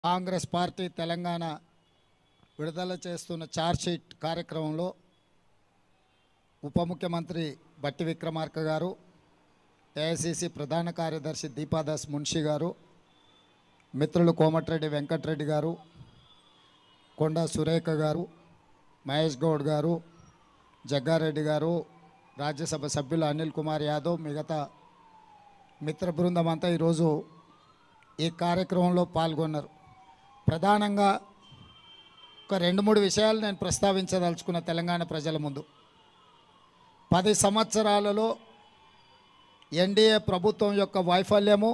Congress party Telangana విడుదల చేస్తున్న chargesheet కార్యక్రమంలో ఉప ముఖ్యమంత్రి బట్టి విక్రమార్క గారు ఏఐసిసి ప్రధాన కార్యదర్శి దీపాదాస్ మున్షి గారు మిత్రులు కోమటిరెడ్డి వెంకటరెడ్డి గారు కొండ సురేఖ గారు మహేష్ గౌడ్ గారు జగ్గారెడ్డి గారు రాజ్యసభ సభ్యులు అనిల్ కుమార్ యాదవ్ మిగతా మిత్ర బృందం అంతా ఈరోజు ఈ కార్యక్రమంలో పాల్గొన్నారు ప్రధానంగా ఒక రెండు మూడు విషయాలు నేను ప్రస్తావించదలుచుకున్న తెలంగాణ ప్రజల ముందు పది సంవత్సరాలలో ఎన్డీఏ ప్రభుత్వం యొక్క వైఫల్యము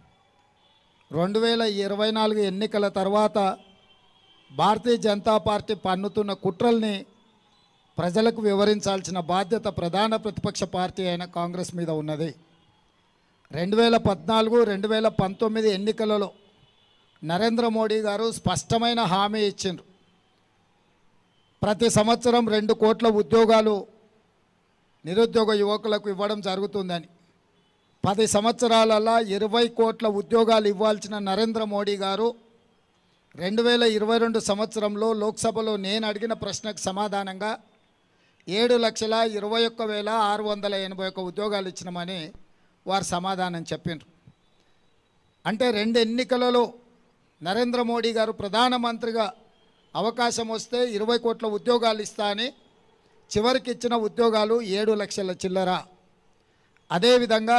రెండు వేల ఇరవై నాలుగు ఎన్నికల తర్వాత భారతీయ జనతా పార్టీ పన్నుతున్న కుట్రల్ని ప్రజలకు వివరించాల్సిన బాధ్యత ప్రధాన ప్రతిపక్ష పార్టీ అయిన కాంగ్రెస్ మీద ఉన్నది రెండు వేల పద్నాలుగు రెండు వేల పంతొమ్మిది ఎన్నికలలో నరేంద్ర మోడీ గారు స్పష్టమైన హామీ ఇచ్చిండ్రు ప్రతి సంవత్సరం రెండు కోట్ల ఉద్యోగాలు నిరుద్యోగ యువకులకు ఇవ్వడం జరుగుతుందని పది సంవత్సరాలలో ఇరవై కోట్ల ఉద్యోగాలు ఇవ్వాల్సిన నరేంద్ర మోడీ గారు రెండు వేల ఇరవై రెండు సంవత్సరంలో లోక్సభలో నేను అడిగిన ప్రశ్నకు సమాధానంగా ఏడు లక్షల ఇరవై ఒక్క వేల ఆరు వందల ఎనభై ఒక్క ఉద్యోగాలు ఇచ్చినామని వారు సమాధానం చెప్పిండ్రు అంటే రెండు ఎన్నికలలో నరేంద్ర మోడీ గారు ప్రధానమంత్రిగా అవకాశం వస్తే ఇరవై కోట్ల ఉద్యోగాలు ఇస్తా అని చివరికి ఇచ్చిన ఉద్యోగాలు ఏడు లక్షల చిల్లర అదేవిధంగా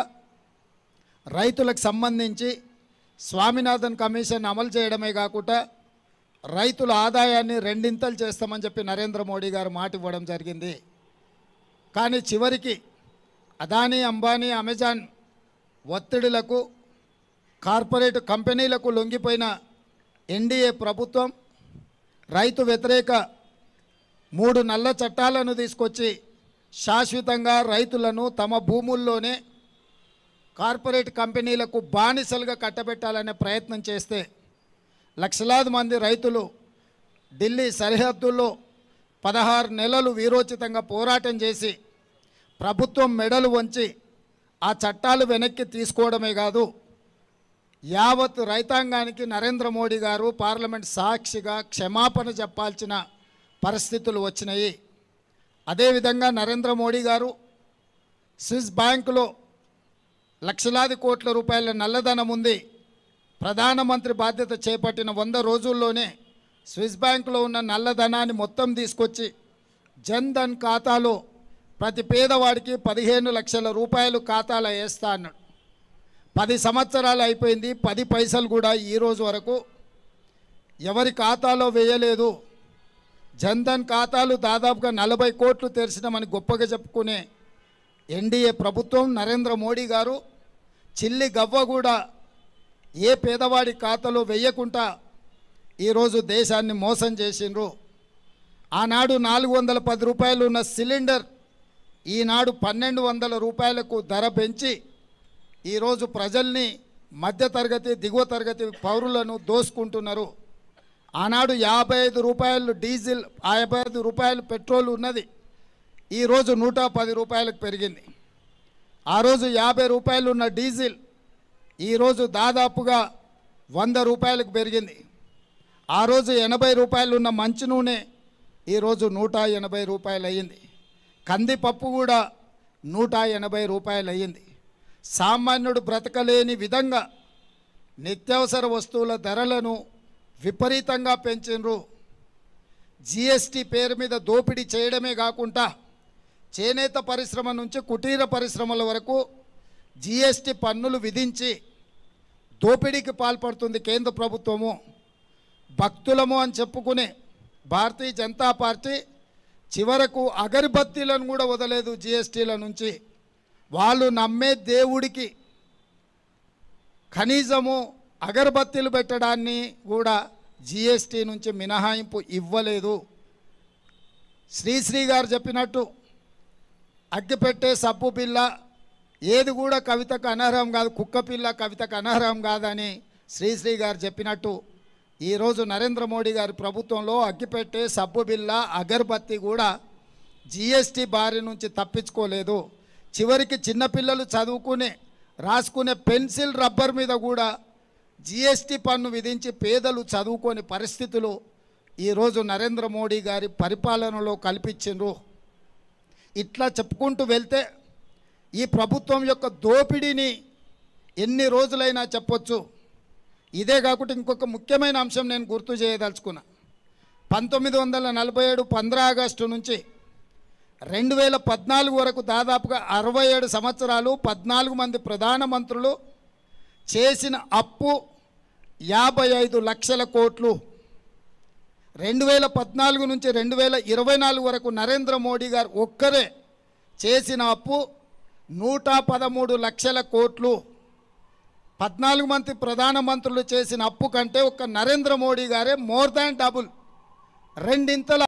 రైతులకు సంబంధించి స్వామినాథన్ కమిషన్ అమలు చేయడమే కాకుండా రైతుల ఆదాయాన్ని రెండింతలు చేస్తామని చెప్పి నరేంద్ర మోడీ గారు మాట ఇవ్వడం జరిగింది కానీ చివరికి అదానీ అంబానీ అమెజాన్ ఒత్తిడులకు కార్పొరేట్ కంపెనీలకు లొంగిపోయిన ఎన్డీఏ ప్రభుత్వం రైతు వ్యతిరేక మూడు నల్ల చట్టాలను తీసుకొచ్చి శాశ్వతంగా రైతులను తమ భూముల్లోనే కార్పొరేట్ కంపెనీలకు బానిసలుగా కట్టబెట్టాలనే ప్రయత్నం చేస్తే లక్షలాది మంది రైతులు ఢిల్లీ సరిహద్దుల్లో పదహారు నెలలు వీరోచితంగా పోరాటం చేసి ప్రభుత్వం మెడలు వంచి ఆ చట్టాలు వెనక్కి తీసుకోవడమే కాదు యావత్ రైతాంగానికి నరేంద్ర మోడీ గారు పార్లమెంట్ సాక్షిగా క్షమాపణ చెప్పాల్సిన పరిస్థితులు వచ్చినాయి అదేవిధంగా నరేంద్ర మోడీ గారు స్విస్ బ్యాంకులో లక్షలాది కోట్ల రూపాయల నల్లధనం ఉంది ప్రధానమంత్రి బాధ్యత చేపట్టిన వంద రోజుల్లోనే స్విస్ బ్యాంకులో ఉన్న నల్లధనాన్ని మొత్తం తీసుకొచ్చి జన్ ధన్ ఖాతాలో ప్రతి పేదవాడికి పదిహేను లక్షల రూపాయలు ఖాతాలో వేస్తా అన్నాడు పది సంవత్సరాలు అయిపోయింది పది పైసలు కూడా ఈ రోజు వరకు ఎవరి ఖాతాలో వేయలేదు జన్ధన్ ఖాతాలు దాదాపుగా నలభై కోట్లు తెరిచినామని గొప్పగా చెప్పుకునే ఎన్డీఏ ప్రభుత్వం నరేంద్ర మోడీ గారు చిల్లి గవ్వ కూడా ఏ పేదవాడి ఖాతాలో వెయ్యకుండా ఈరోజు దేశాన్ని మోసం చేసిండ్రు ఆనాడు నాలుగు వందల పది రూపాయలు ఉన్న సిలిండర్ ఈనాడు పన్నెండు వందల రూపాయలకు ధర పెంచి ఈరోజు ప్రజల్ని మధ్యతరగతి దిగువ తరగతి పౌరులను దోసుకుంటున్నారు ఆనాడు యాభై ఐదు రూపాయలు డీజిల్ యాభై ఐదు రూపాయలు పెట్రోల్ ఉన్నది ఈరోజు నూట పది రూపాయలకు పెరిగింది ఆ రోజు యాభై రూపాయలు ఉన్న డీజిల్ ఈరోజు దాదాపుగా వంద రూపాయలకు పెరిగింది ఆ రోజు ఎనభై రూపాయలు ఉన్న మంచి నూనె ఈరోజు నూట ఎనభై రూపాయలు అయ్యింది కందిపప్పు కూడా నూట ఎనభై రూపాయలు అయ్యింది సామాన్యుడు బ్రతకలేని విధంగా నిత్యావసర వస్తువుల ధరలను విపరీతంగా పెంచిండ్రు జిఎస్టీ పేరు మీద దోపిడీ చేయడమే కాకుండా చేనేత పరిశ్రమ నుంచి కుటీర పరిశ్రమల వరకు జిఎస్టీ పన్నులు విధించి దోపిడీకి పాల్పడుతుంది కేంద్ర ప్రభుత్వము భక్తులము అని చెప్పుకునే భారతీయ జనతా పార్టీ చివరకు అగరబత్తీలను కూడా వదలేదు జిఎస్టీల నుంచి వాళ్ళు నమ్మే దేవుడికి కనీసము అగరబత్తీలు పెట్టడాన్ని కూడా జిఎస్టీ నుంచి మినహాయింపు ఇవ్వలేదు శ్రీశ్రీ గారు చెప్పినట్టు అగ్గిపెట్టే సబ్బు పిల్ల ఏది కూడా కవితకు అనర్హం కాదు కుక్క పిల్ల కవితకు అనర్హం కాదని శ్రీశ్రీ గారు చెప్పినట్టు ఈరోజు నరేంద్ర మోడీ గారి ప్రభుత్వంలో అగ్గిపెట్టే సబ్బు బిల్ల అగరబత్తి కూడా జిఎస్టీ బారి నుంచి తప్పించుకోలేదు చివరికి చిన్నపిల్లలు చదువుకునే రాసుకునే పెన్సిల్ రబ్బర్ మీద కూడా జిఎస్టి పన్ను విధించి పేదలు చదువుకోని పరిస్థితులు ఈరోజు నరేంద్ర మోడీ గారి పరిపాలనలో కల్పించిండ్రు ఇట్లా చెప్పుకుంటూ వెళ్తే ఈ ప్రభుత్వం యొక్క దోపిడీని ఎన్ని రోజులైనా చెప్పొచ్చు ఇదే కాకుండా ఇంకొక ముఖ్యమైన అంశం నేను గుర్తు చేయదలుచుకున్నా పంతొమ్మిది వందల నలభై ఏడు పంద్ర ఆగస్టు నుంచి రెండు వేల పద్నాలుగు వరకు దాదాపుగా అరవై ఏడు సంవత్సరాలు పద్నాలుగు మంది ప్రధానమంత్రులు చేసిన అప్పు యాభై ఐదు లక్షల కోట్లు రెండు వేల పద్నాలుగు నుంచి రెండు వేల ఇరవై నాలుగు వరకు నరేంద్ర మోడీ గారు ఒక్కరే చేసిన అప్పు నూట పదమూడు లక్షల కోట్లు పద్నాలుగు మంది ప్రధానమంత్రులు చేసిన అప్పు కంటే ఒక్క నరేంద్ర మోడీ గారే మోర్ దాన్ డబుల్ రెండింతల